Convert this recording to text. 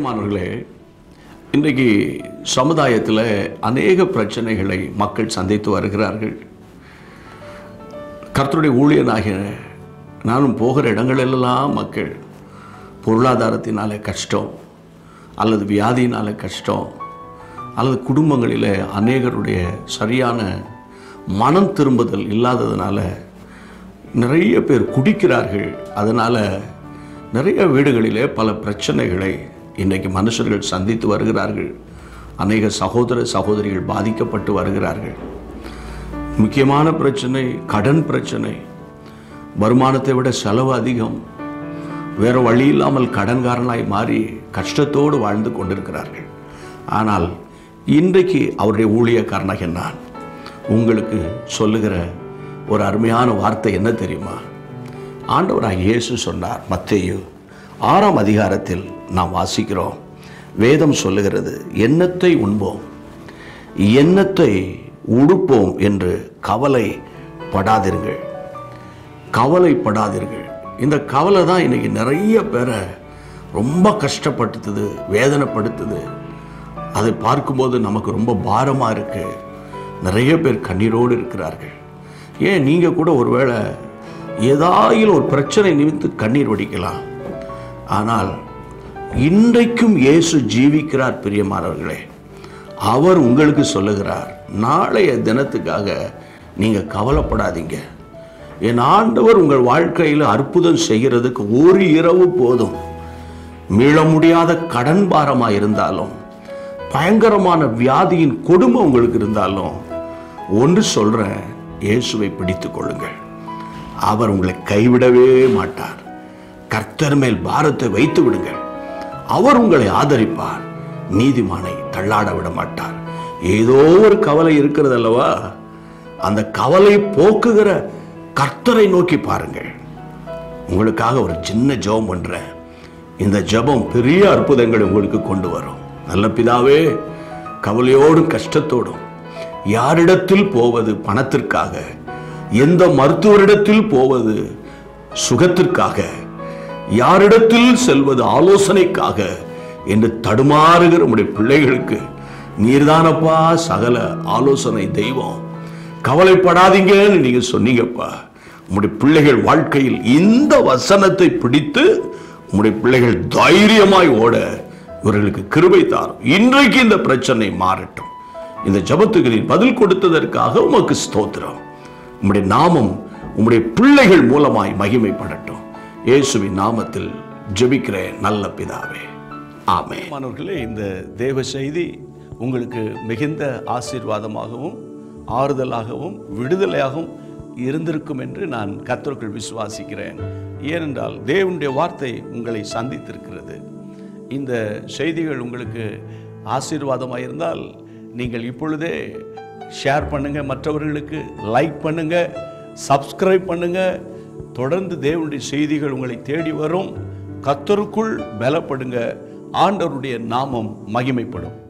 பிரியமானவர்களே இன்றைக்கு சமுதாயத்தில் அநேக பிரச்சனைகளை மக்கள் சந்தித்து வருகிறார்கள் கர்த்தருடைய ஊழியனாகிய நானும் போகிற இடங்களெல்லாம் மக்கள் பொருளாதாரத்தினால கஷ்டம் அல்லது வியாதியினால கஷ்டம் அல்லது குடும்பங்களில் அநேகருடைய சரியான மனம் திரும்புதல் இல்லாததுனால நிறைய பேர் குடிக்கிறார்கள் அதனால் நிறைய வீடுகளிலே பல பிரச்சனைகளை இன்றைக்கு மனுஷர்கள் சந்தித்து வருகிறார்கள் அநேக சகோதர சகோதரிகள் பாதிக்கப்பட்டு வருகிறார்கள் முக்கியமான பிரச்சனை கடன் பிரச்சனை வருமானத்தை விட செலவு அதிகம் வேறு வழி இல்லாமல் கடன்காரனாய் மாறி கஷ்டத்தோடு வாழ்ந்து கொண்டிருக்கிறார்கள் ஆனால் இன்றைக்கு அவருடைய ஊழியக்காரனாக நான் உங்களுக்கு சொல்லுகிற ஒரு அருமையான வார்த்தை என்ன தெரியுமா ஆண்டவராக இயேசு சொன்னார் மத்தேயு ஆறாம் அதிகாரத்தில் நாம் வாசிக்கிறோம் வேதம் சொல்லுகிறது எண்ணத்தை உண்போம் எண்ணத்தை உடுப்போம் என்று கவலைப்படாதீர்கள் கவலைப்படாதீர்கள் இந்த கவலை தான் இன்னைக்கு நிறைய பேரை ரொம்ப கஷ்டப்படுத்துது வேதனைப்படுத்துது அதை பார்க்கும்போது நமக்கு ரொம்ப பாரமாக இருக்கு நிறைய பேர் கண்ணீரோடு இருக்கிறார்கள் ஏன் நீங்கள் கூட ஒருவேளை ஏதாயிலும் ஒரு பிரச்சனை நிமித்து கண்ணீர் வடிக்கலாம் ஆனால் இன்றைக்கும் இயேசு ஜீவிக்கிறார் பிரியமானவர்களே அவர் உங்களுக்கு சொல்லுகிறார் நாளைய தினத்துக்காக நீங்கள் கவலைப்படாதீங்க என் ஆண்டவர் உங்கள் வாழ்க்கையில் அற்புதம் செய்கிறதுக்கு ஒரு இரவு போதும் மீள முடியாத கடன் பாரமாக இருந்தாலும் பயங்கரமான வியாதியின் கொடுமை உங்களுக்கு இருந்தாலும் ஒன்று சொல்கிறேன் இயேசுவை பிடித்து கொள்ளுங்கள் அவர் உங்களை கைவிடவே மாட்டார் கர்த்தர் மேல் பாரத்தை வைத்து விடுங்கள் அவர் உங்களை ஆதரிப்பார் நீதிமானை தள்ளாட விட மாட்டார் ஏதோ ஒரு கவலை இருக்கிறது அல்லவா அந்த கவலை போக்குகிற கர்த்தரை நோக்கி பாருங்கள் உங்களுக்காக ஒரு சின்ன ஜெபம் பண்றேன் இந்த ஜெபம் பெரிய அற்புதங்களை உங்களுக்கு கொண்டு வரும் நல்ல பிதாவே கவலையோடும் கஷ்டத்தோடும் யாரிடத்தில் போவது பணத்திற்காக எந்த மருத்துவரிடத்தில் போவது சுகத்திற்காக யாரிடத்தில் செல்வது ஆலோசனைக்காக என்று தடுமாறுகிற உடைய பிள்ளைகளுக்கு நீர்தானப்பா சகல ஆலோசனை தெய்வம் கவலைப்படாதீங்கன்னு நீங்க சொன்னீங்கப்பா உங்களுடைய பிள்ளைகள் வாழ்க்கையில் இந்த வசனத்தை பிடித்து உங்களுடைய பிள்ளைகள் தைரியமாய் ஓட இவர்களுக்கு கிருபை தாரும் இன்றைக்கு இந்த பிரச்சனை மாறட்டும் இந்த ஜபத்துக்கு நீர் பதில் கொடுத்ததற்காக உமக்கு ஸ்தோத்திரம் உம்முடைய நாமம் உம்முடைய பிள்ளைகள் மூலமாய் மகிமைப்படட்டும் இயேசுவின் நாமத்தில் ஜெபிக்கிறேன் நல்ல பிதாவே ஆமே மாணவர்களே இந்த தேவ செய்தி உங்களுக்கு மிகுந்த ஆசீர்வாதமாகவும் ஆறுதலாகவும் விடுதலையாகவும் இருந்திருக்கும் என்று நான் கத்தருக்குள் விசுவாசிக்கிறேன் ஏனென்றால் தேவனுடைய வார்த்தை உங்களை சந்தித்திருக்கிறது இந்த செய்திகள் உங்களுக்கு ஆசீர்வாதமாக இருந்தால் நீங்கள் இப்பொழுதே ஷேர் பண்ணுங்க மற்றவர்களுக்கு லைக் பண்ணுங்க சப்ஸ்கிரைப் பண்ணுங்க தொடர்ந்து தேவனுடைய செய்திகள் உங்களை தேடி வரும் கத்தருக்குள் பலப்படுங்க ஆண்டவருடைய நாமம் மகிமைப்படும்